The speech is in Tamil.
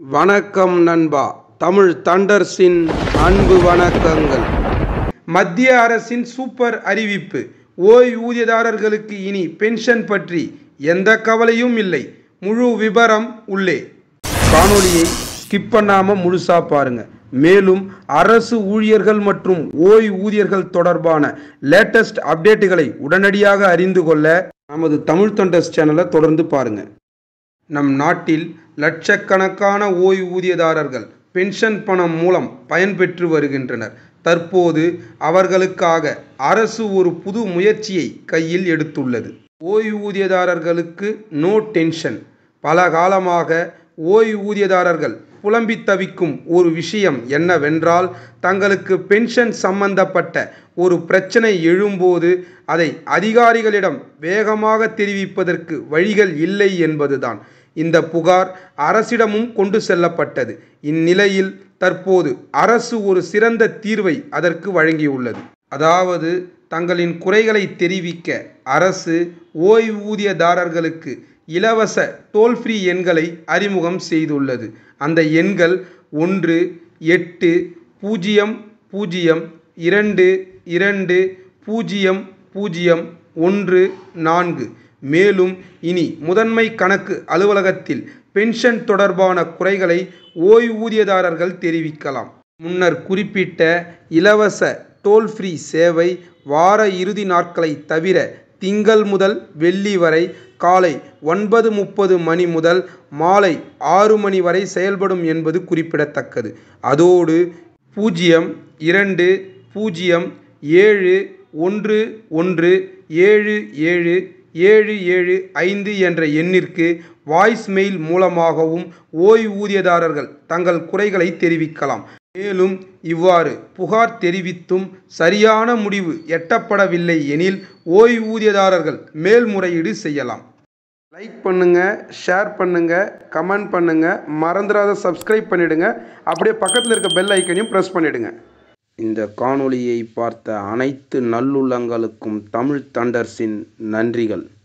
வணக்கம் நண்பா தமிழ் தண்டர்ஸின் அன்பு வணக்கங்கள் மத்திய அரசின் சூப்பர் அறிவிப்பு ஓய்வூதியதாரர்களுக்கு இனி பென்ஷன் பற்றி எந்த கவலையும் இல்லை முழு விபரம் உள்ளே காணொளியை ஸ்கிப் பண்ணாம முழுசா பாருங்க மேலும் அரசு ஊழியர்கள் மற்றும் ஓய்வூதியர்கள் தொடர்பான லேட்டஸ்ட் அப்டேட்டுகளை உடனடியாக அறிந்து கொள்ள நமது தமிழ் தண்டர்ஸ் சேனலை தொடர்ந்து பாருங்க நம் நாட்டில் லட்சக்கணக்கான ஓய்வூதியதாரர்கள் பென்ஷன் பணம் மூலம் பயன்பெற்று வருகின்றனர் தற்போது அவர்களுக்காக அரசு ஒரு புது முயற்சியை கையில் எடுத்துள்ளது ஓய்வூதியதாரர்களுக்கு நோ டென்ஷன் பல காலமாக ஓய்வூதியதாரர்கள் புலம்பி தவிக்கும் ஒரு விஷயம் என்னவென்றால் தங்களுக்கு பென்ஷன் சம்பந்தப்பட்ட ஒரு பிரச்சனை எழும்போது அதை அதிகாரிகளிடம் வேகமாக தெரிவிப்பதற்கு வழிகள் இல்லை என்பதுதான் இந்த புகார் அரசிடமும் கொண்டு செல்லப்பட்டது இந்நிலையில் தற்போது அரசு ஒரு சிறந்த தீர்வை அதற்கு வழங்கியுள்ளது அதாவது தங்களின் குறைகளை தெரிவிக்க அரசு ஓய்வூதியதாரர்களுக்கு இலவச டோல் ஃப்ரீ எண்களை அறிமுகம் செய்துள்ளது அந்த எண்கள் ஒன்று எட்டு பூஜ்ஜியம் பூஜ்ஜியம் இரண்டு இரண்டு பூஜ்ஜியம் பூஜ்ஜியம் ஒன்று நான்கு மேலும் இனி முதன்மை கணக்கு அலுவலகத்தில் பென்ஷன் தொடர்பான குறைகளை ஓய்வூதியதாரர்கள் தெரிவிக்கலாம் முன்னர் குறிப்பிட்ட இலவச டோல் ஃப்ரீ சேவை வார இறுதி நாட்களை தவிர திங்கள் முதல் வெள்ளி வரை காலை ஒன்பது முப்பது மணி முதல் மாலை ஆறு மணி வரை செயல்படும் என்பது குறிப்பிடத்தக்கது அதோடு பூஜ்ஜியம் இரண்டு பூஜ்ஜியம் ஏழு ஒன்று ஒன்று ஏழு ஏழு ஏழு ஏழு ஐந்து என்ற எண்ணிற்கு வாய்ஸ் மெயில் மூலமாகவும் ஓய்வூதியதாரர்கள் தங்கள் குறைகளை தெரிவிக்கலாம் மேலும் இவ்வாறு புகார் தெரிவித்தும் சரியான முடிவு எட்டப்படவில்லை எனில் ஓய்வூதியதாரர்கள் மேல்முறையீடு செய்யலாம் லைக் பண்ணுங்க ஷேர் பண்ணுங்க கமெண்ட் பண்ணுங்க மறந்துடாத சப்ஸ்கிரைப் பண்ணிடுங்க அப்படியே பக்கத்தில் இருக்க பெல் ஐக்கனையும் ப்ரெஸ் பண்ணிடுங்க இந்த காணொளியை பார்த்த அனைத்து நல்லுள்ளங்களுக்கும் தமிழ் தண்டர்ஸின் நன்றிகள்